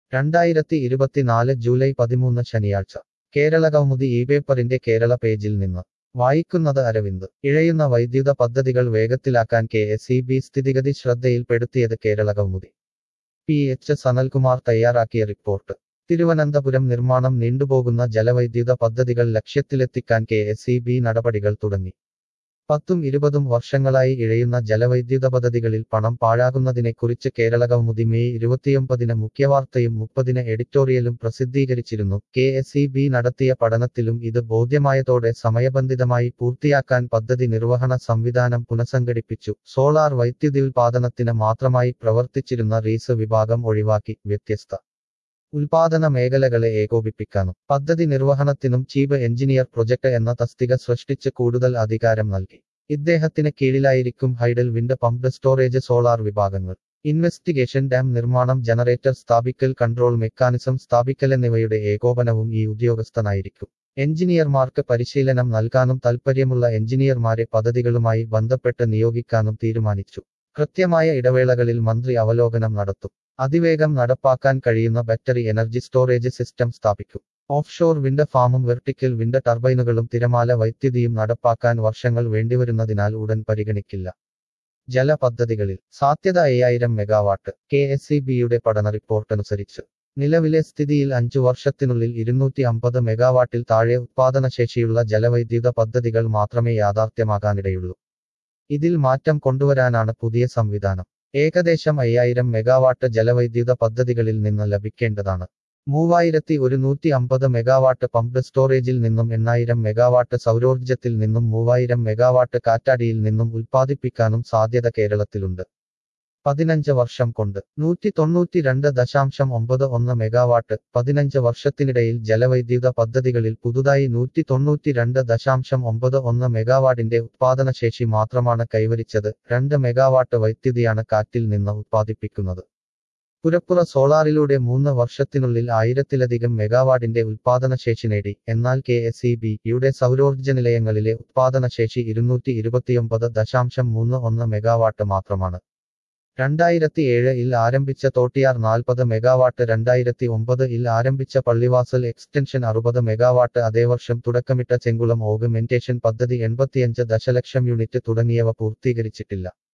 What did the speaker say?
രണ്ടായിരത്തി ഇരുപത്തിനാല് ജൂലൈ പതിമൂന്ന് ശനിയാഴ്ച കേരള കൗമുദി ഈ പേപ്പറിന്റെ കേരള പേജിൽ നിന്ന് വായിക്കുന്നത് അരവിന്ദ് ഇഴയുന്ന വൈദ്യുത പദ്ധതികൾ വേഗത്തിലാക്കാൻ കെ എസ് ഇ ബി സ്ഥിതിഗതി ശ്രദ്ധയിൽപ്പെടുത്തിയത് കേരള കൗമുദി പി എച്ച് സനൽകുമാർ തയ്യാറാക്കിയ റിപ്പോർട്ട് തിരുവനന്തപുരം നിർമ്മാണം നീണ്ടുപോകുന്ന ജലവൈദ്യുത പദ്ധതികൾ ലക്ഷ്യത്തിലെത്തിക്കാൻ കെ എസ് ഇ ബി നടപടികൾ തുടങ്ങി പത്തും ഇരുപതും വർഷങ്ങളായി ഇഴയുന്ന ജലവൈദ്യുത പദ്ധതികളിൽ പണം പാഴാകുന്നതിനെക്കുറിച്ച് കേരള കൗമുദി മെയ് ഇരുപത്തിയൊമ്പതിന് മുഖ്യവാർത്തയും മുപ്പതിന് എഡിറ്റോറിയലും പ്രസിദ്ധീകരിച്ചിരുന്നു കെ എസ് ഇ ബി നടത്തിയ പഠനത്തിലും ഇത് ബോധ്യമായതോടെ സമയബന്ധിതമായി പൂർത്തിയാക്കാൻ പദ്ധതി നിർവഹണ സംവിധാനം പുനഃസംഘടിപ്പിച്ചു സോളാർ വൈദ്യുതിയുൽപാദനത്തിന് മാത്രമായി പ്രവർത്തിച്ചിരുന്ന റീസ് വിഭാഗം ഒഴിവാക്കി വ്യത്യസ്ത ഉൽപാദന മേഖലകളെ ഏകോപിപ്പിക്കാനും പദ്ധതി നിർവഹണത്തിനും ചീഫ് എഞ്ചിനീയർ പ്രൊജക്ട് എന്ന തസ്തിക സൃഷ്ടിച്ച് കൂടുതൽ അധികാരം നൽകി ഇദ്ദേഹത്തിന് കീഴിലായിരിക്കും hydel wind pump storage solar വിഭാഗങ്ങൾ ഇൻവെസ്റ്റിഗേഷൻ ഡാം നിർമ്മാണം ജനറേറ്റർ സ്ഥാപിക്കൽ കൺട്രോൾ മെക്കാനിസം സ്ഥാപിക്കൽ എന്നിവയുടെ ഏകോപനവും ഈ ഉദ്യോഗസ്ഥനായിരിക്കും എഞ്ചിനീയർമാർക്ക് പരിശീലനം നൽകാനും താൽപ്പര്യമുള്ള എഞ്ചിനീയർമാരെ പദ്ധതികളുമായി ബന്ധപ്പെട്ട് നിയോഗിക്കാനും തീരുമാനിച്ചു കൃത്യമായ ഇടവേളകളിൽ മന്ത്രി അവലോകനം നടത്തും അതിവേഗം നടപ്പാക്കാൻ കഴിയുന്ന ബാറ്ററി എനർജി സ്റ്റോറേജ് സിസ്റ്റം സ്ഥാപിക്കും ഓഫ്ഷോർ വിൻഡ് ഫാമും വെർട്ടിക്കൽ വിൻഡ് ടർബൈനുകളും തിരമാല വൈദ്യുതിയും നടപ്പാക്കാൻ വർഷങ്ങൾ വേണ്ടിവരുന്നതിനാൽ ഉടൻ പരിഗണിക്കില്ല ജല പദ്ധതികളിൽ സാധ്യത അയ്യായിരം മെഗാവാട്ട് കെ എസ് ഇ ബിയുടെ പഠന റിപ്പോർട്ടനുസരിച്ച് നിലവിലെ സ്ഥിതിയിൽ അഞ്ചു വർഷത്തിനുള്ളിൽ ഇരുന്നൂറ്റി അമ്പത് മെഗാവാട്ടിൽ താഴെ ഉത്പാദനശേഷിയുള്ള ജലവൈദ്യുത പദ്ധതികൾ മാത്രമേ യാഥാർത്ഥ്യമാകാനിടയുള്ളൂ ഇതിൽ മാറ്റം കൊണ്ടുവരാനാണ് പുതിയ സംവിധാനം ഏകദേശം അയ്യായിരം മെഗാവാട്ട് ജലവൈദ്യുത പദ്ധതികളിൽ നിന്ന് ലഭിക്കേണ്ടതാണ് മൂവായിരത്തി ഒരുന്നൂറ്റി അമ്പത് മെഗാവാട്ട് പമ്പ് സ്റ്റോറേജിൽ നിന്നും എണ്ണായിരം മെഗാവാട്ട് സൗരോർജ്ജത്തിൽ നിന്നും മൂവായിരം മെഗാവാട്ട് കാറ്റാടിയിൽ നിന്നും ഉൽപ്പാദിപ്പിക്കാനും സാധ്യത കേരളത്തിലുണ്ട് പതിനഞ്ച് വർഷം കൊണ്ട് നൂറ്റി തൊണ്ണൂറ്റി രണ്ട് ദശാംശം ഒമ്പത് ഒന്ന് മെഗാവാട്ട് പതിനഞ്ച് വർഷത്തിനിടയിൽ ജലവൈദ്യുത പദ്ധതികളിൽ പുതുതായി നൂറ്റി തൊണ്ണൂറ്റി രണ്ട് ദശാംശം ഒമ്പത് ഒന്ന് മെഗാവാട്ടിന്റെ ഉത്പാദനശേഷി മാത്രമാണ് കൈവരിച്ചത് രണ്ട് മെഗാവാട്ട് വൈദ്യുതിയാണ് കാറ്റിൽ നിന്ന് ഉത്പാദിപ്പിക്കുന്നത് പുരപ്പുറ സോളാറിലൂടെ മൂന്ന് വർഷത്തിനുള്ളിൽ ആയിരത്തിലധികം മെഗാവാട്ടിന്റെ ഉത്പാദനശേഷി നേടി എന്നാൽ കെ എസ് ഇ ബി യുടെ സൗരോർജ്ജ നിലയങ്ങളിലെ ഉത്പാദനശേഷി ഇരുന്നൂറ്റി ഇരുപത്തിയൊമ്പത് ദശാംശം മൂന്ന് ഒന്ന് മെഗാവാട്ട് മാത്രമാണ് രണ്ടായിരത്തി ഏഴ് ഇൽ ആരംഭിച്ച തോട്ടിയാർ നാൽപ്പത് മെഗാവാട്ട് രണ്ടായിരത്തി ഒമ്പത് ഇൽ ആരംഭിച്ച പള്ളിവാസൽ എക്സ്റ്റൻഷൻ അറുപത് മെഗാവാട്ട് അതേ വർഷം തുടക്കമിട്ട ചെങ്കുളം ഓഗ്മെന്റേഷൻ പദ്ധതി എൺപത്തിയഞ്ച് ദശലക്ഷം യൂണിറ്റ് തുടങ്ങിയവ പൂർത്തീകരിച്ചിട്ടില്ല